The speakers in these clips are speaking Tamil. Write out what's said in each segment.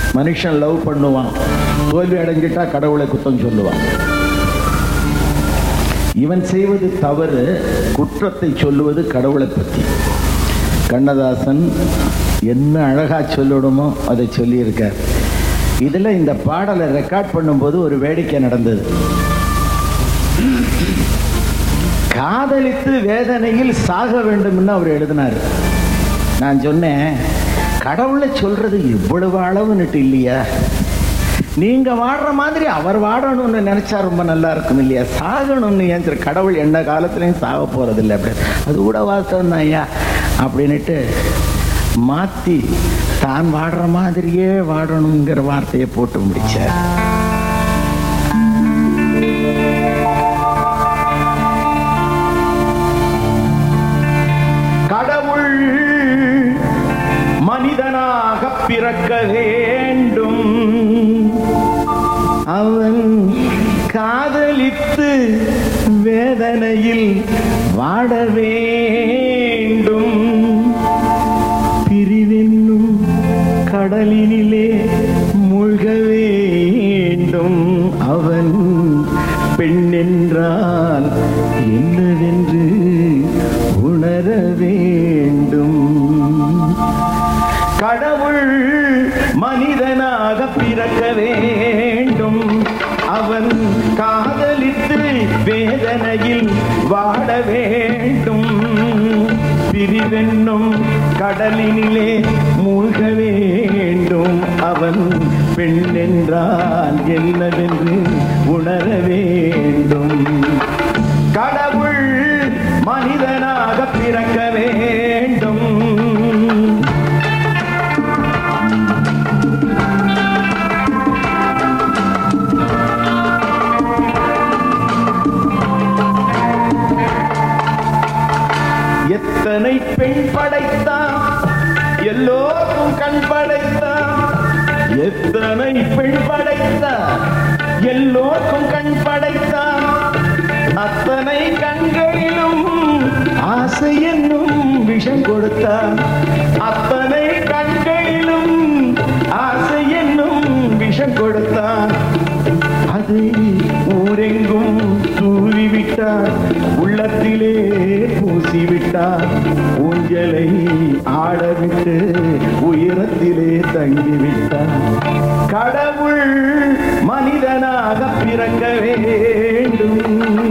மனுஷன் லவ் பண்ணுவான் தோல்வி அடைஞ்சிட்டா கடவுளை குத்தம் சொல்லுவான் இவன் செய்வது தவறு குற்றத்தை சொல்லுவது கடவுளை பற்றி கண்ணதாசன் என்ன அழகா சொல்லணுமோ அதை சொல்லியிருக்கார் இதில் இந்த பாடலை ரெக்கார்ட் பண்ணும்போது ஒரு வேடிக்கை நடந்தது காதலித்து வேதனையில் சாக வேண்டும்னு அவர் எழுதினார் நான் சொன்னேன் கடவுளை சொல்றது இவ்வளவு அளவுன்னுட்டு இல்லையா நீங்க வாடுற மாதிரி அவர் வாடணும்னு நினைச்சா ரொம்ப நல்லா இருக்கும் இல்லையா சாகணும்னு ஏன் சரி கடவுள் எந்த காலத்துலயும் சாக போறது இல்லை அப்படி அது கூட வாஸ்தவம் தான் ஐயா அப்படின்னுட்டு மாத்தி தான் வாடுற மாதிரியே வாடணுங்கிற வார்த்தையை போட்டு முடிச்சார் கடவுள் மனிதனாக பிறக்க வேண்டும் அவன் காதலித்து வேதனையில் வாட வேண்டும் பிரிவென்னும் கடலினிலே மூழ்க வேண்டும் அவன் பெண் என்றால் என்னவென்று உணர வேண்டும் கடவுள் மனிதனாக பிறக்க வேண்டும் அவன் காதலித்து வேதனையில் வாட வேண்டும் பிரிவென்னும் கடலினிலே மூழ்க வேண்டும் அவன் பெண் என்றால் என்னவென்று உணர வேண்டும் கடவுள் மனிதனாக பிறக்க வேண்டும் எத்தனை பெண் படைத்தான் எல்லோருக்கும் கண் படைத்தான் எத்தனை பெண் படைத்தான் எல்லோருக்கும் கண் படைத்தான் அத்தனை கண்களிலும் ஆசை என்னும் விஷம் கொடுத்தான் அத்தனை கண்களிலும் ஆசை என்னும் விஷம் கொடுத்தான் அதை ஊரெங்கும் தூவிவிட்டார் உள்ளத்திலே பூசிவிட்டார் ஊஞ்சலை ஆடவிட்டு உயரத்திலே தங்கிவிட்டார் கடவுள் மனிதனாக பிறக்க வேண்டும்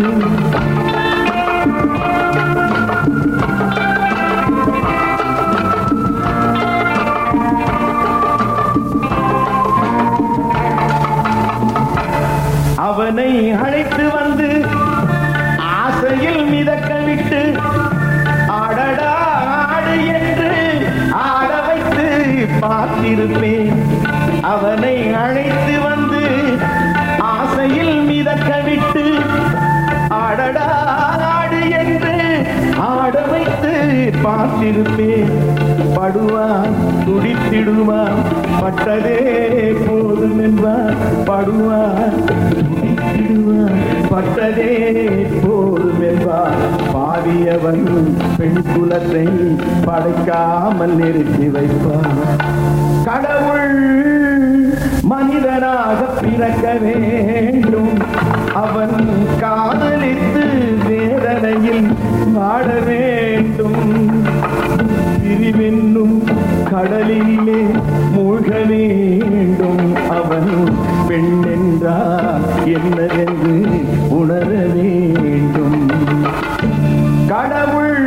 அவனை அழைத்து வந்து ஆசையில் மிதக்க விட்டு ஆடடா ஆடு என்று ஆட வைத்து பார்த்திருப்பேன் அவனை அழைத்து வந்து ஆசையில் மிதக்க விட்டு ஆடடா ஆடு என்று ஆட வைத்து பார்த்திருப்பேன் படுவான் துடித்திடுவான் பட்டதே போதும் என்பான் படுவான் துடித்திடுவான் பட்டதே போதும் என்பான் பாடியவன் பெண் குலத்தை படைக்காமல் நிறுத்தி வைப்பான் கடவுள் மனிதனாக பிறக்க வேண்டும் அவன் காதலித்து வேதனையில் வாட வேண்டும் பிரிவென்னும் கடலிலே மூழ்க வேண்டும் அவன் பெண் என்றால் என்னவென்று உணர வேண்டும் கடவுள்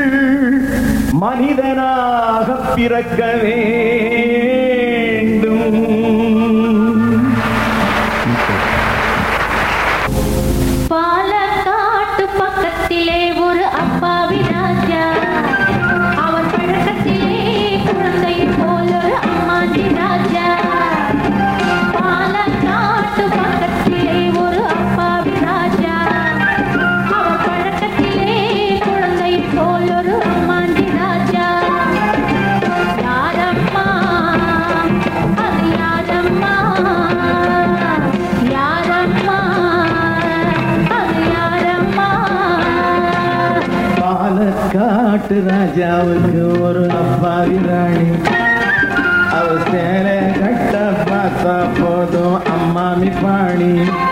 மனிதனாக பிறக்க வேண்டும் பாலக்காட்டு பக்கத்திலே ஒரு அப்பாவி ராஜா அவன் பழக்கத்திலே குழந்தை போல் ஒரு அம்மாண்டி ராஜா பாலக்காட்டு பக்கத்திலே ஒரு அப்பாவி ராஜா அவன் பழக்கத்திலே குழந்தை போல் ஒரு அம்மாண்டி ராஜா யாரம்மா அது யாரம்மா யாரம்மா அது யாரம்மா பாலக்காட்டு ராஜாவுக்கு ஒரு அப்பாவி ராணி அவ சேலை கட்ட பார்த்தா போதும் அம்மாமி பாணி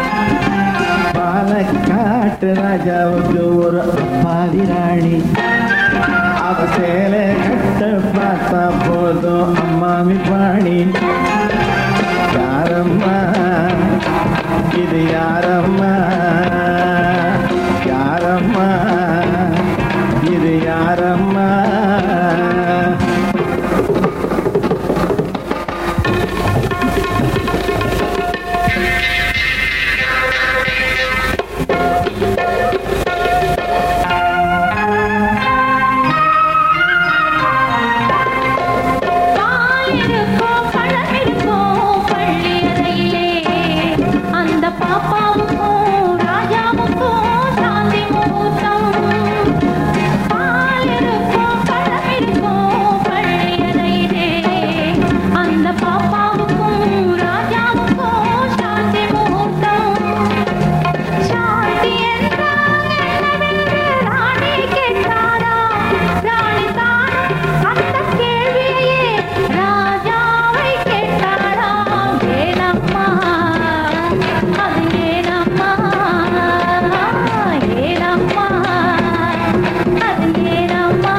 பாலக்காட்டு ராஜாவுக்கு ஒரு அப்பாவி ராணி அவ சேலை கட்ட பார்த்தா போதும் அம்மாமி பாணி யாரம்மா இது யாரம்மா யாரம்மா இது யாரம்மா பாலிருக்கும் பழமிருக்கும் பள்ளி அறையிலே அந்த பாப்பாவுக்கும் ராஜாவுக்கும் சாந்தி முகூர்த்தம் பாலிருக்கும் பழமிருக்கும் பள்ளி அறையிலே அந்த பாப்பாவுக்கும் ராஜாவுக்கும் சாந்தி முகூர்த்தம் சாந்தி என்றால் என்னவென்று ராணி கேட்டாரா ராணி தானும் அந்த கேள்வியையே ராஜாவை கேட்டாராம் ஏனம்மா அது ஏனம்மா ஏனம்மா அது ஏனம்மா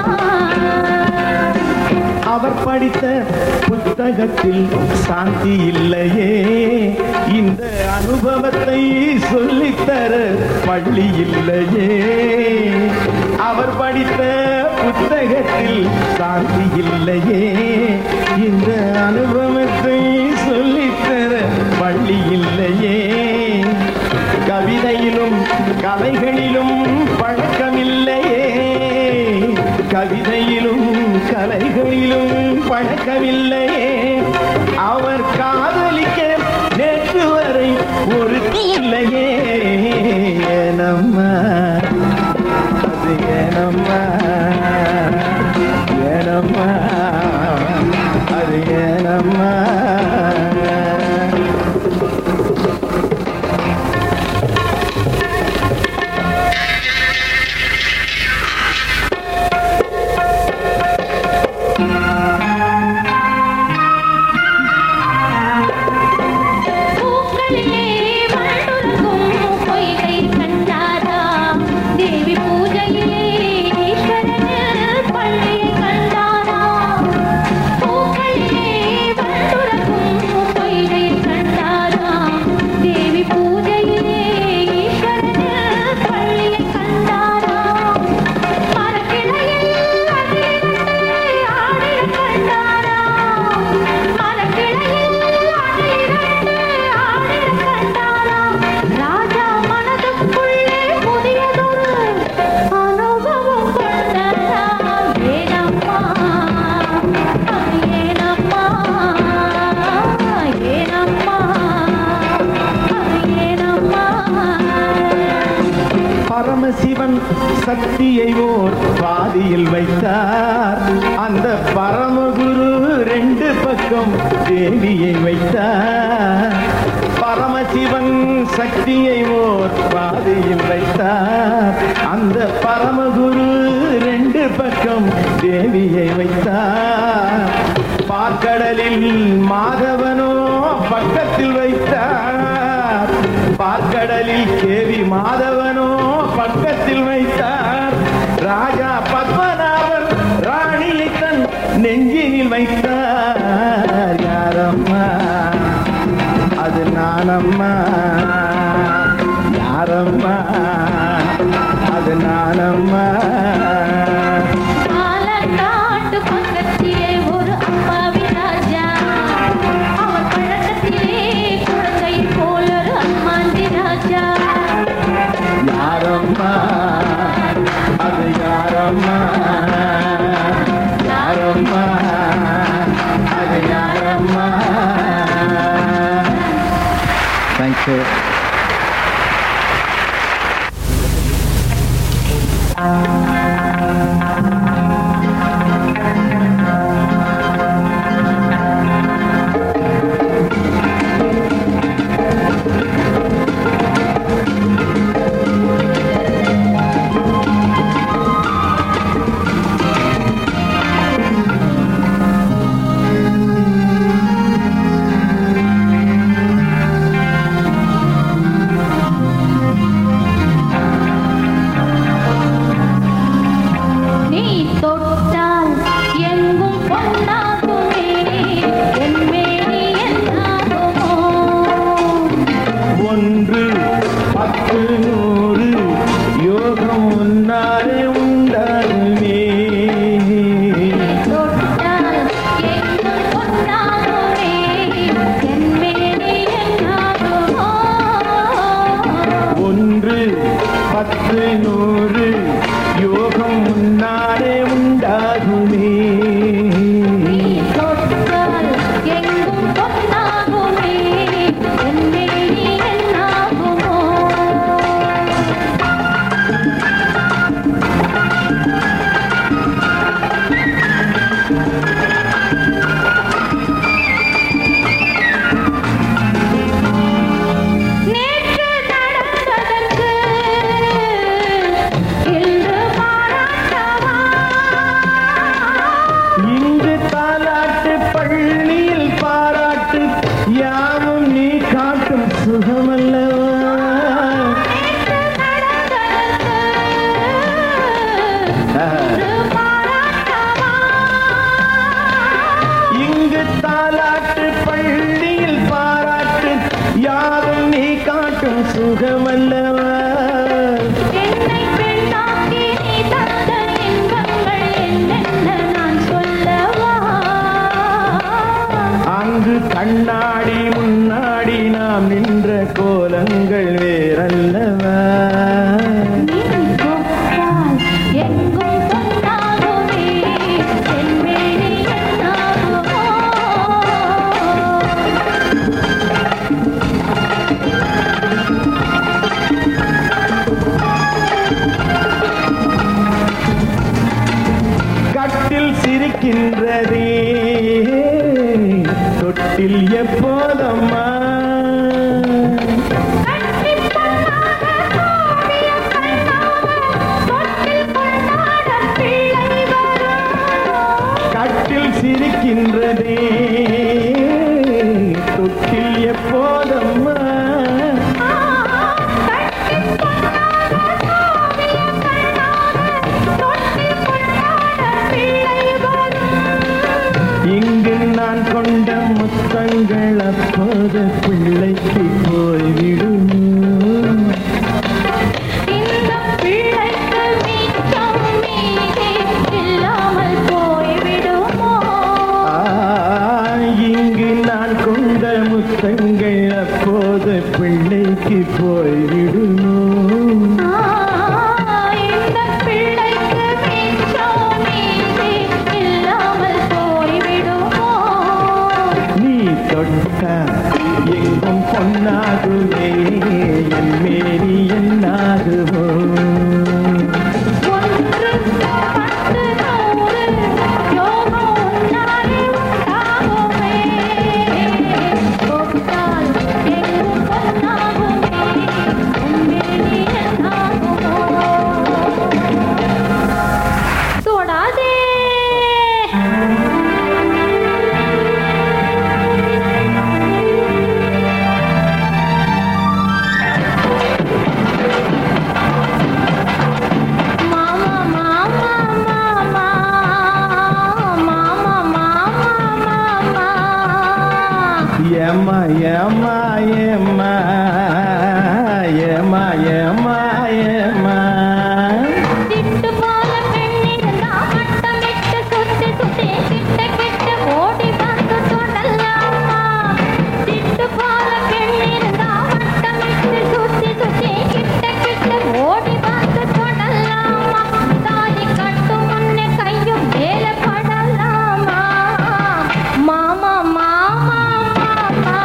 அவர் படித்த புத்தகத்தில் சாந்தி இல்லையே இந்த அனுபவத்தை சொல்லித்தர பள்ளி இல்லையே அவர் படித்த புத்தகத்தில் சாந்தி இல்லையே இந்த அனுபவத்தை சொல்லித்தர பள்ளி இல்லையே கவிதையிலும் கலைகளிலும் பழக்கமில்லையே கவிதையிலும் கலைகளிலும் பழக்கமில்லையே அவர் காதலிக்க நேற்று வரை ஒரு இல்லையே ஏனம்மா அது ஏனம்மா ஏனம்மா அது ஏனம்மா பூக்களிலே வண்டுறங்கும் பொய்கை கண்டாரா தேவி பூஜையிலே ஈஸ்வரனில் பள்ளியை கண்டாரா பூக்களிலே வண்டுறங்கும் பொய்கை கண்டாரா தேவி பூஜையிலே ஈஸ்வரனில் பள்ளியை கண்டாரா மரக்கிளையில் அதிலிருந்து ஆடிட கண்டாரா மரக்கிளையில் அதிலிருந்து ஆடிட கண்டாரா ராஜா மனதுக்குள்ளே புதியதொரு அனுபவம் கொண்டாரா ஏனம்மா அது ஏனம்மா ஏனம்மா அது ஏனம்மா பரமசிவன் சக்தியை ஓர் பாதியில் வைத்தார் அந்த பரமகுரு ரெண்டு பக்கம் தேவியை வைத்தார் பரமசிவன் சக்தியை ஓர் பாதியில் வைத்தார் அந்த பரமகுரு ரெண்டு பக்கம் தேவியை வைத்தார் பார்க்கடலில் மாதவனோ பக்கத்தில் வைத்தார் பார்க்கடலில் கேவி மாதவனோ பக்கத்தில் வைத்தார் ராஜா பத்மநாபன் ராணியை தன் நெஞ்சினில் வைத்தார் யாரம்மா அது நானம்மா யாரம்மா அது நானம்மா பாலக்காட்டு பக்கத்திலே ஒரு அப்பாவி ராஜா அவர் பழக்கத்திலே குழந்தை போல் ஒரு அம்மாண்டி ராஜா யாரம்மா அது யாரம்மா யாரம்மா அது யாரம்மா தேங்க்யூ கண்ணாடி முன்னாடி நாம் நின்ற கோலங்கள் வேறல்லவா நீ தொட்டால் எங்கும் பொன்னாகுமே செம்மேனி என்னாகுமோ கட்டில் சிரிக்கின்றதே தொட்டில் எப்போதம்மா கட்டிப் பொன்னாக சூடிய கண்ணாக தொட்டில் கொண்டாட பிள்ளை வரும் கட்டில் சிரிக்கின்றதே தொட்டில் எப்போதம்மா இங்கு நான் கொண்ட முத்தங்கள் அப்போது பிள்ளைக்கு போய்விடும் ஆ, இங்கு நான் கொண்ட முத்தங்கள் அப்போது பிள்ளைக்கு போய்விடுமோ நீ தொட்ட எங்கும் பொன்னாகுமே என் மேரி என்னாகுமோ தொடாதே மாமா மாமா மாமா மாமா மாமா மாமா ஏமா ஏமா ஏமா ஏமா ஏமா ஏமா திட்டு போல பெண்ணிருந்தா மட்டமிட்டு சுத்தி சுத்தி கிட்ட கிட்ட ஓடி வந்து தொடலாமா திட்டு போல பெண்ணிருந்தா மட்டமிட்டு சுத்தி சுத்தி கிட்ட கிட்ட ஓடி வந்து தொடலாமா தாலி கட்டும் முன்னே கையும் மேல படலாமா மாமா மாமா மாமா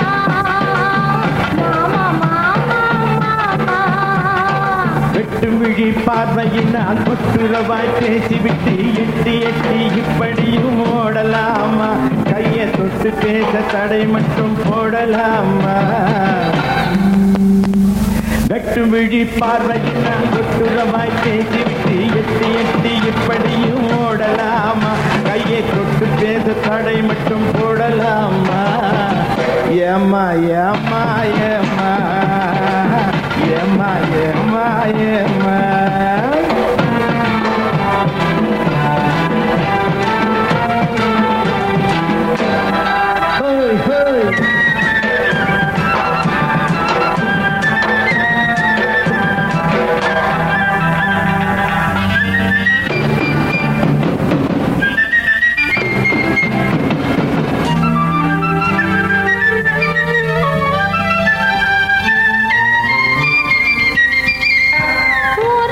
மாமா மாமா மாமா வெட்டு விழி பார்வையினால் ஒட்டுறவாய் பேசிவிட்டு எட்டி எட்டி இப்படியும் ஓடலாமா கையை தொட்டு பேச தடை மட்டும் போடலாமா வெட்டு விழி பார்வையினால் ஒட்டுறவாய் பேசிவிட்டு எட்டி எட்டி இப்படியும் ஓடலாமா கையை தொட்டு பேச தடை மட்டும் போடலாமா ஏமா ஏமா ஏமா ஏமா ஏமா ஏமா ஹோய் ஹோய் ஒரு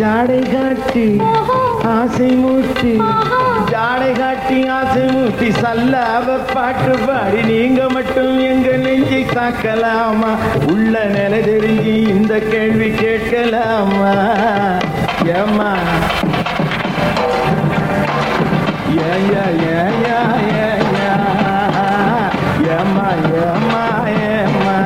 ஜாடை காட்டி ஓஹோ ஆசை மூட்டி ஆஹா. ஜாடை காட்டி ஆசை மூட்டி சல்லாவ பாட்டு பாடி நீங்க மட்டும் எங்க நெஞ்சை தாக்கலாமா உள்ள நிலை தெரிஞ்சு இந்த கேள்வி கேட்கலாமா ஏமா ஏ ஏ ஏ ஏ ஏ ஏ. ஏம்மா ஏம்மா ஏம்மா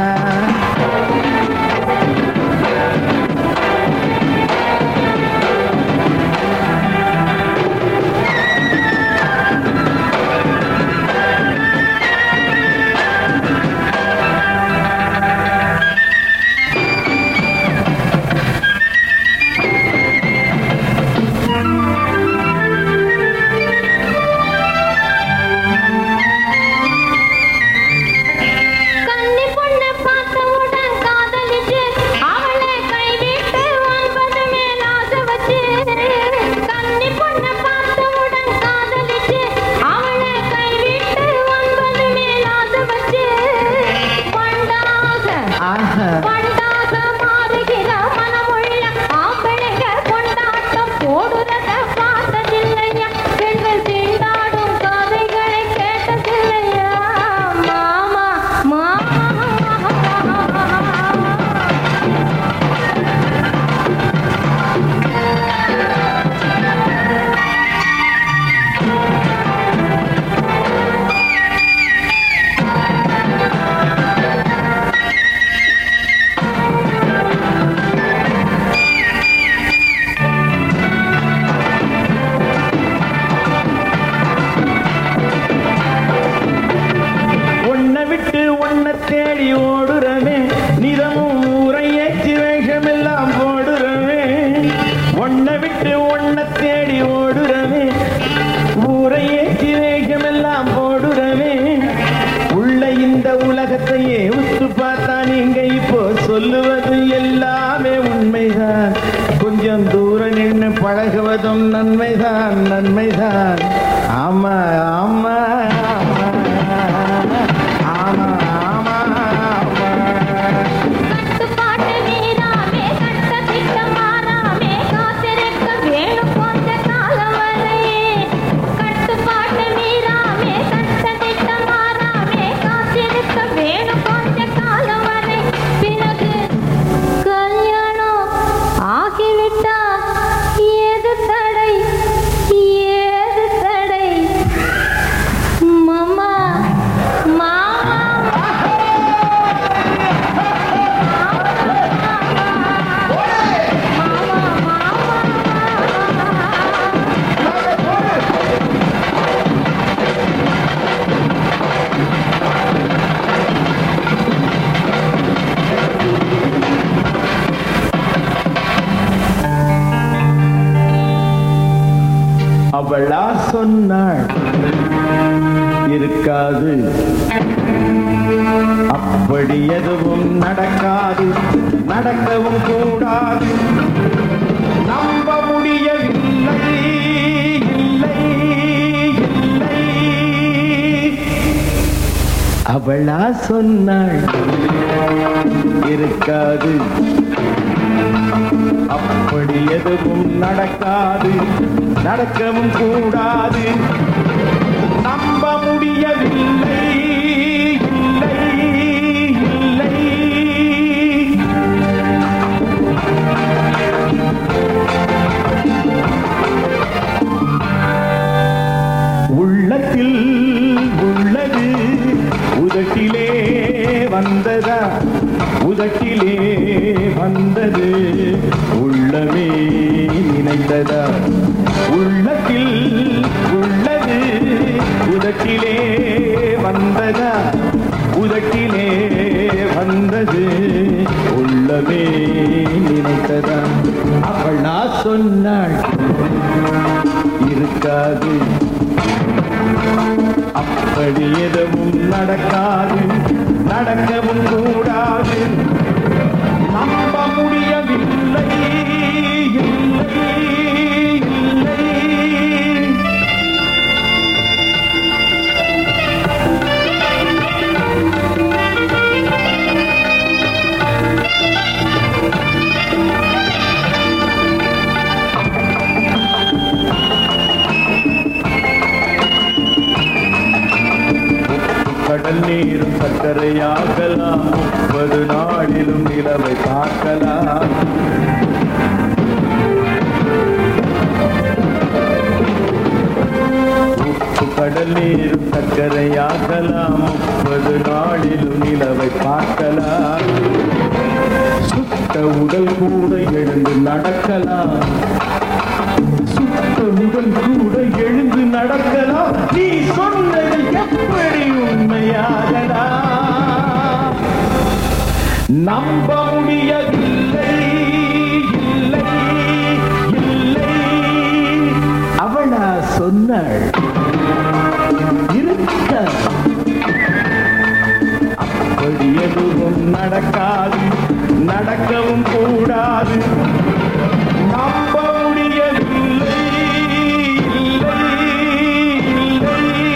கன்னி பொண்ணு பார்த்தவுடன் காதலிச்சு அவளை கைவிட்டு ஒன்பது மேல் ஆசை வச்சு கன்னி பொண்ணு பார்த்தவுடன் காதலிச்சு அவளை கைவிட்டு ஒன்பது மேல் ஆசை வச்சு பண்டாக ஆஹா பண்டாக மாறுகிற மனமுள்ள ஆம்பளைங்க கொண்டாட்டம் போடுறத பார்த்ததில்லையா பெண்கள் திண்டாடும் கதைகளை கேட்டதில்லையா மாமா மாமா உன்னை விட்டு உன்னை தேடி ஓடுறவே நிறமும் ஊரை ஏற்றி வேஷமெல்லாம் போடுறவே உன்னை விட்டு உன்னை தேடி ஓடுறவே ஊரை ஏற்றி வேஷமெல்லாம் போடுறவே உள்ள இந்த உலகத்தையே உத்து பார்த்தா நீங்க இப்போ சொல்லுவது எல்லாமே உண்மைதான் கொஞ்சம் தூரம் நின்று பழகுவதும் நன்மைதான் நன்மைதான் ஆமா ஆமா ஆமா ஆமா ஆமா ஆமா கட்டுப்பாட்டு மீறாமே கட்ட திட்டம் மாறாமே காத்திருக்க வேணும் கொஞ்ச காலம் வரை கட்டுப்பாட்டு மீறாமே கட்ட திட்டம் மாறாமே காத்திருக்க வேணும் கொஞ்ச காலம் வரை பிறகு கல்யாணம் ஆகிவிட்டா ஏது தடை ஏது தடை மாமா மாமா அவளா சொன்னாள் இருக்காது அப்படி எதுவும் நடக்காது நடக்கவும் கூடாது நம்ப முடியவில்லை இல்லை இல்லை அவளா சொன்னாள் இருக்காது அப்படி எதுவும் நடக்காது நடக்கவும் கூடாது நம்ப முடியவில்லை இல்லை இல்லை உள்ளத்தில் உள்ளது உதட்டிலே வந்ததா உதட்டிலே வந்தது உள்ளமே நினைத்ததா உள்ளத்தில் உள்ளது உதட்டிலே வந்ததா உதட்டிலே வந்தது உள்ளமே நினைத்ததா அவளா சொன்னாள் இருக்காது அப்படி எதுவும் நடக்காது நடக்கவும் கூடாது நம்ப முடியவில்லை இல்லை இல்லை ஆ சக்கரையாகலாம் முப்பது நாளிலும் நிலவை பார்க்கலாம் உப்பு கடல் நீரும் சக்கரையாகலாம் முப்பது நாளிலும் நிலவை பார்க்கலாம் சுட்ட உடல் கூட எழுந்து நடக்கலாம் சுத்த உடல் கூட எழுந்து நடக்கலாம் நீ சொன்னது எப்படி உண்மையாகலாம் நம்ப முடியவில்லை இல்லை இல்லை அவளா சொன்னாள் இருக்க அப்படி எதுவும் நடக்காது நடக்கவும் கூடாது நம்ப முடியவில்லை இல்லை இல்லை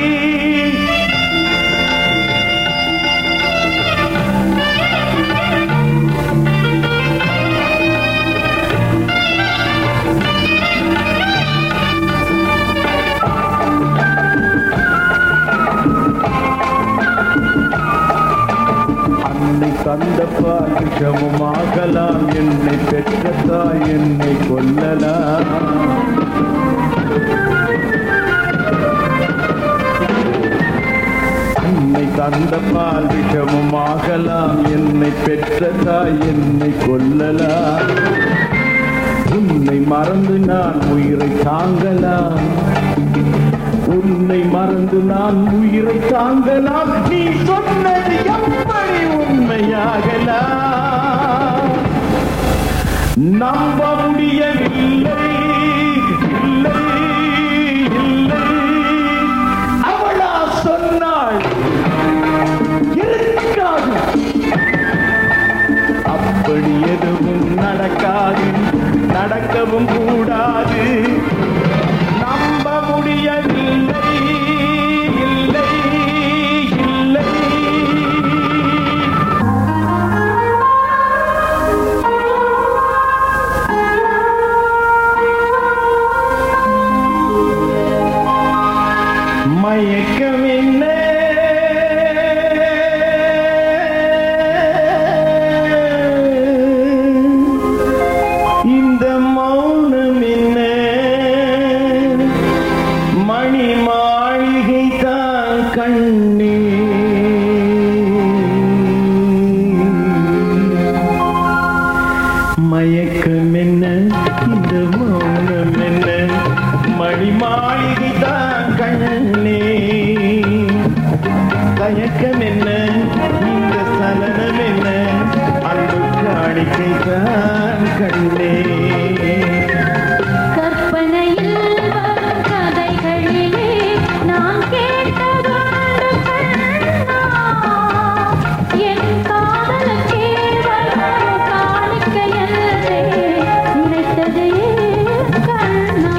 அன்னை தந்த பாகிஷமும் ஆகலாம் என்னை பெற்ற தாய் என்னை கொல்லலாம் அன்னை தந்த பால் விஷமும் ஆகலாம் என்னை பெற்ற தாய் என்னை கொல்லலாம் உன்னை மறந்து நான் உயிரை தாங்கலாம் உன்னை மறந்து நான் உயிரை தாங்கலாம் நீ சொன்னது எப்படி உண்மையாகலாம் நம்ப முடியவில்லை இல்லை இல்லை அவளா சொன்னாள் இருக்காது அப்படி எதுவும் நடக்காது நடக்கவும் கூடாது நம்ப முடியவில்லை இல்லை இல்லை மயக்கம் என்ன இந்த மௌனம் என்ன மணி மாளிகை தான் கண்ணே மயக்கம் என்ன இந்த மௌனம் என்ன மணி மாளிகை தான் கண்ணே தயக்கம் என்ன இந்த சலனம் என்ன அன்பு காணிக்கை தான் கண்ணே கற்பனையில் வரும் கதைகளிலே நான் கேட்டதுண்டு கண்ணா. என் காதலுக்கே வரும் காணிக்கையன்றே நினைத்ததே கண்ணா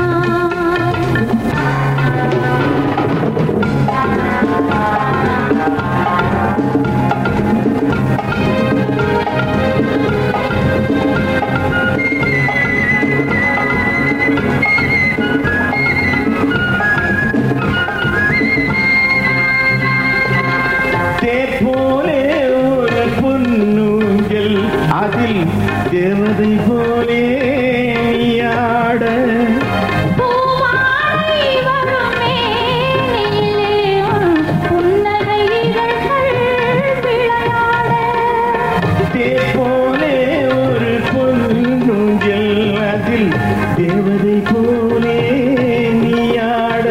தேர் போலே ஒரு பொன்னூஞ்சல் அதில் தேவதை போலே நீயாட பூவாடை வரும் மேனியிலே உன் புன்னகை இதழ்கள் விளையாட தேர் போலே ஒரு பொன்னூஞ்சல் அதில் தேவதை போலே நீயாட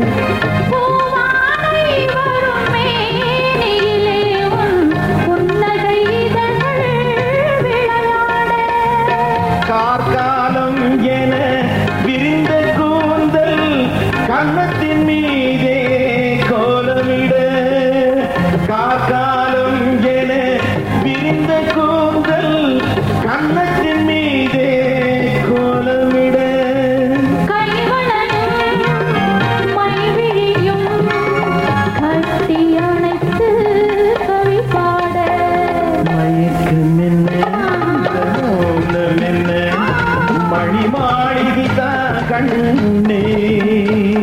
பூவாடை வரும் மேனியிலே உன் புன்னகை இதழ்கள் விளையாட கார்காலம் என விரிந்த கூந்தல் கன்னத்தின் மீதே கோலமிட கார்காலம் என விரிந்த கூந்தல் கன்னத்தின் மீதே கோலமிட கைவளையும் மைவிழியும் கட்டி அணைத்து கவி பாட மயக்கம் என்ன இந்த மௌனம் என்ன மணி மாளிகை தான் கண்ணே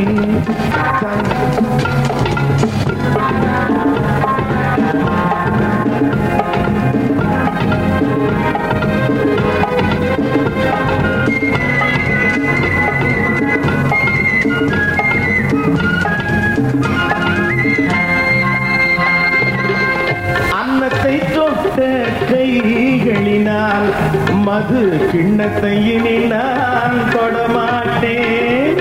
கண் கைகளினால் மது கிண்ணத்தை இனி நான் தொடமாட்டேன்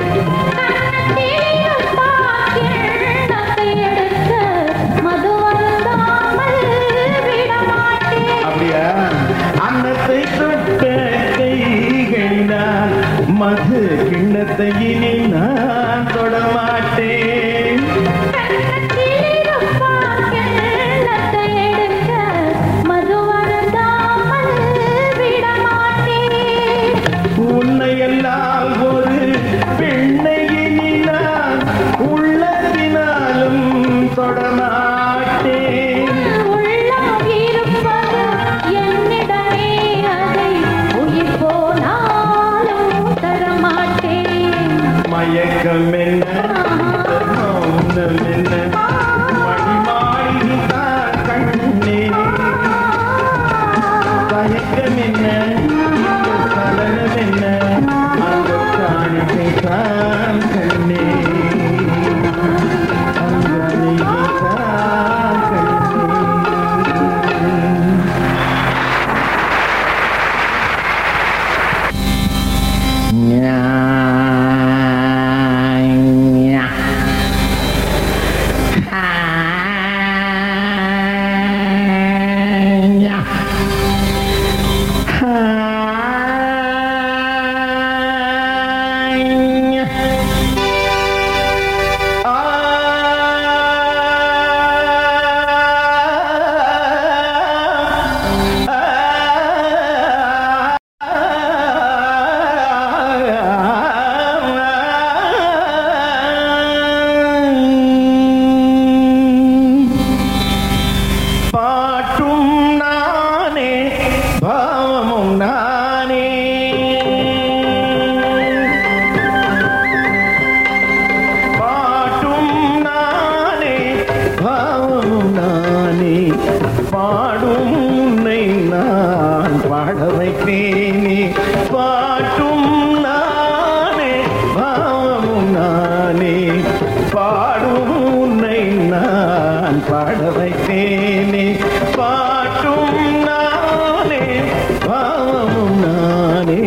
அப்படியா அன்னத்தை தொட்ட கைகளினால் மது கிண்ணத்தை இனி நான் தொடமாட்டேன் உன்னை எல்லாம் ஒரு பெண்ணை இனி நான் உள்ளத்தினாலும் தொடமாட்டேன் மயக்கம் என்ன மௌனம் என்ன மணிமாளிகை தான் கண்ணே தயக்கம் என்ன சலனம் என்ன அந்த காணிக்கை தான் கண்ணே அந்த அணிகை தான் கண்ணே பாட்டும் நானே பாவமும் நானே பாட்டும் நானே பாவமும் நானே பாடும் உன்னை நான் பாட வைப்பேனே பாட்டும் நானே பாவமும் நானே பாடும் உன்னை நான் பாட வைப்பேனே பாட்டும் நானே பாவமும் நானே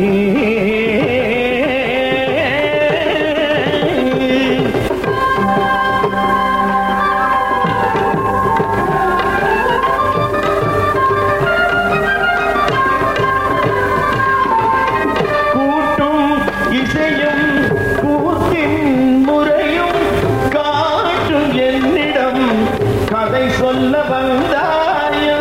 கூட்டும் இசையும் கூத்தின் முறையும் காட்டும் என்னிடம் கதை சொல்ல வந்தாயோ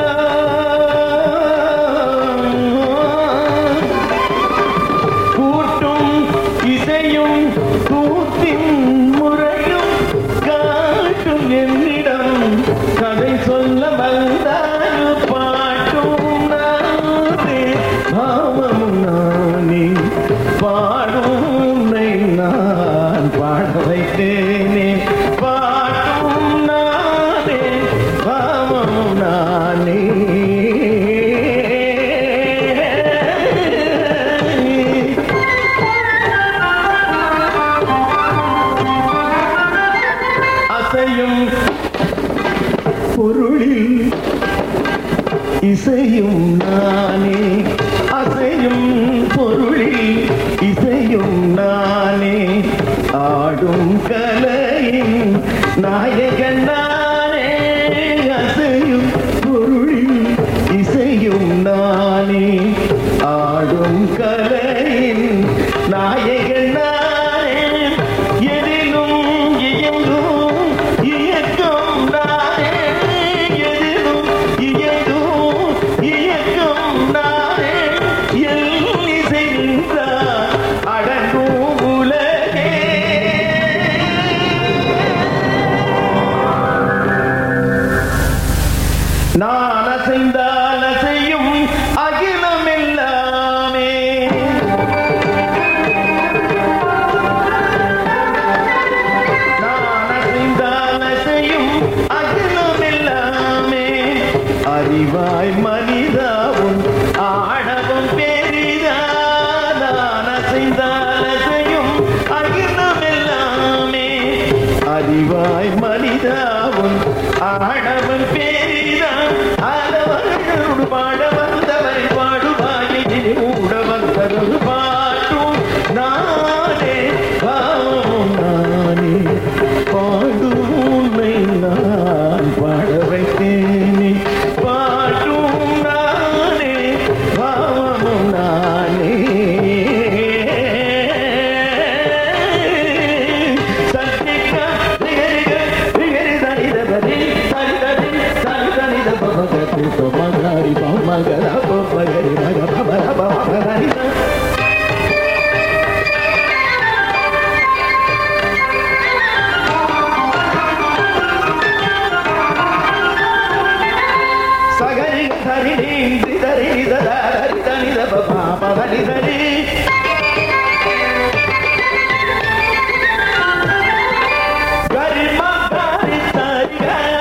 கூட்டும் இசையும் கூத்தின் முறையும் காட்டும் என்னிடம் கதை சொல்ல வந்தாயோ பாட்டும் நானே பாவமும் நானே பாடும் உன்னை நான் பாட வைத்தேனே பாட்டும் நானே பாவமும் நானே அசையும் பொருளில் இசையும் நானே அசையும் பொருளில் இசையும் நானே ஆடும் கலையின் நாயகன் நானே அசையும் பொருளில் இசையும் நானே ஆடும் கலையின் நாயகன் நானே எதிலும் இயங்கும் இயக்கம் நானே எதிலும் இயங்கும் இயக்கம் நானே எல் இசை நின்றார் அடங்கும் உலகே தரி நித தரி தனி தப பதனி தரி கரி மகரி தரி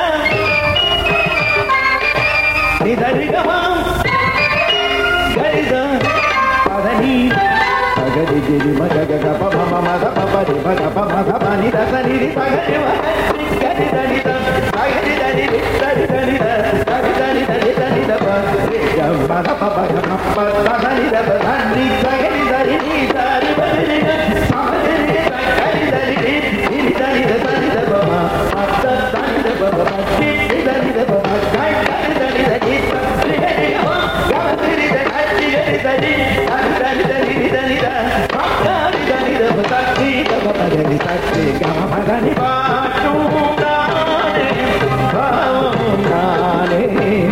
நீ தரி கமாம் கரித பதனி பகரி கிரி மக கக ப ம ம மத ப பரி பக ப ம த ப நி த ச நி ரி பகரி ம கரி த நி த பகரி த நி ரி தரி த நி த தரி த நி த ரி த நி த ப ரி க ம த ப ப க ம ப த த நி த ப த நி பகரி த ரி நி த ரி ப ரி க ச ம ரி ரி த கரி த ரி ரி ரி ரி த நி த த நி த ப ம ப த த நி த ப ப ப ரி ரி த நி த ப ம க க ரி த நி த ரி த ரி ரி ரி ம க ம ரி ரி த க ரி ரி த ரி த ரி த ரி த ரி ரி த நி த ம க ரி த நி த ப த ரி த ப ப த ரி த ரி க ம ப த நி ப டு நானே பாவம் நானே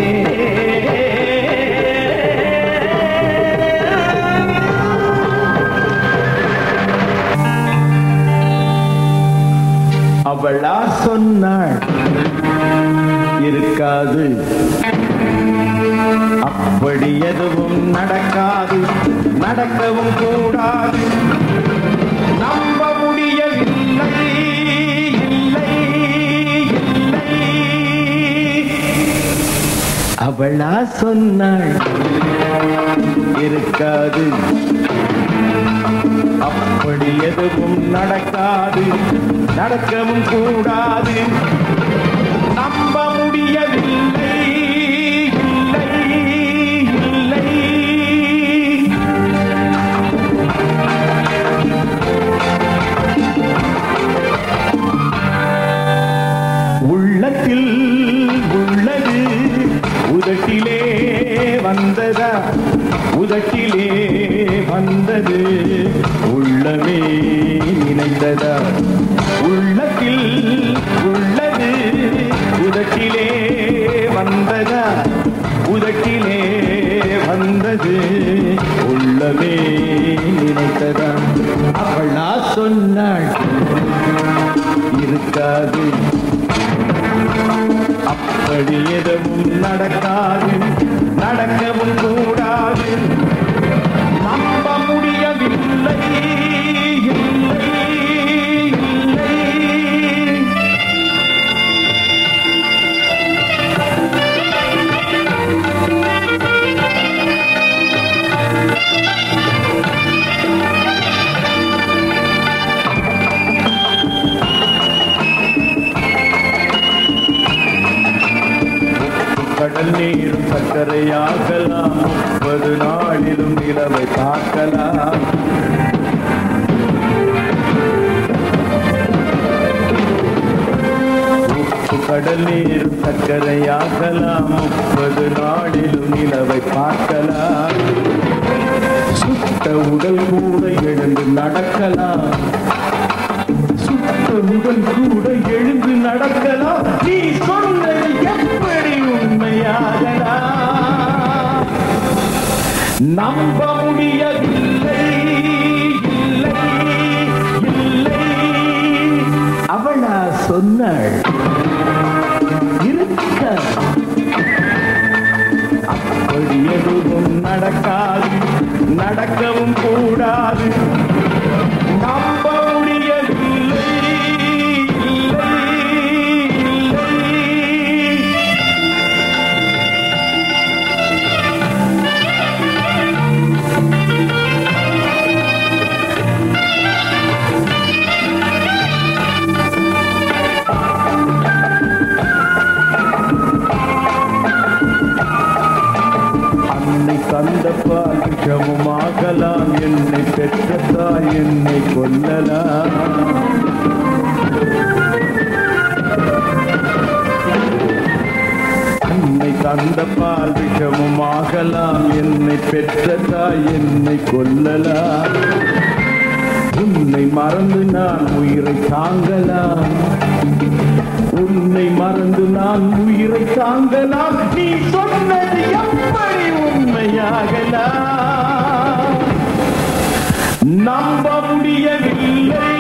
அவளா சொன்னாள் இருக்காது அப்படி எதுவும் நடக்காது நடக்கவும் கூடாது நம்ப முடியவில்லை இல்லை இல்லை அவளா சொன்னாள் இருக்காது அப்படி எதுவும் நடக்காது நடக்கவும் கூடாது நம்ப முடியவில்லை இல்லை இல்லை உள்ளத்தில் உள்ளது உதட்டிலே வந்ததா உதட்டிலே வந்தது உள்ளமே நினைந்ததா உள்ளத்தில் உள்ளது உதட்டிலே வந்ததா உதட்டிலே வந்தது உள்ளமே நினைத்ததா அவளா சொன்னாள் இருக்காது அப்படி எதுவும் நடக்காது நடக்கவும் கூடாது நம்ப முடியவில்லை இல்லை இல்லை கடல் நீரும் சர்க்கரையாகலாம் முப்பது நாளிலும் நிலவை பார்க்கலாம் உப்பு கடல் நீரும் சர்க்கரையாகலாம் முப்பது நாளிலும் நிலவை பார்க்கலாம் சுத்த உடல் கூட எழுந்து நடக்கலாம் சுத்த உடல் கூட எழுந்து நடக்கலாம் நீ சொன்னது எப்படி உண்மையாகலாம் நம்ப முடியவில்லை இல்லை இல்லை அவளா சொன்னாள் இருக்க அப்படி எதுவும் நடக்காது நடக்கவும் கூடாது நம்ப முடியவில்லை இல்லை இல்லை அன்னை தந்த பால் விஷமுமாகலாம் என்னை பெற்ற தாய் என்னை கொல்லலாம் அன்னை தந்த பால் விஷமுமாகலாம் என்னை பெற்ற தாய் என்னை கொல்லலாம் உன்னை மறந்து நான் உயிரை தாங்கலாம் உன்னை மறந்து நான் உயிரை தாங்கலாம் நீ சொன்னது எப்படி உண்மையாகலாம் நம்ப முடியவில்லை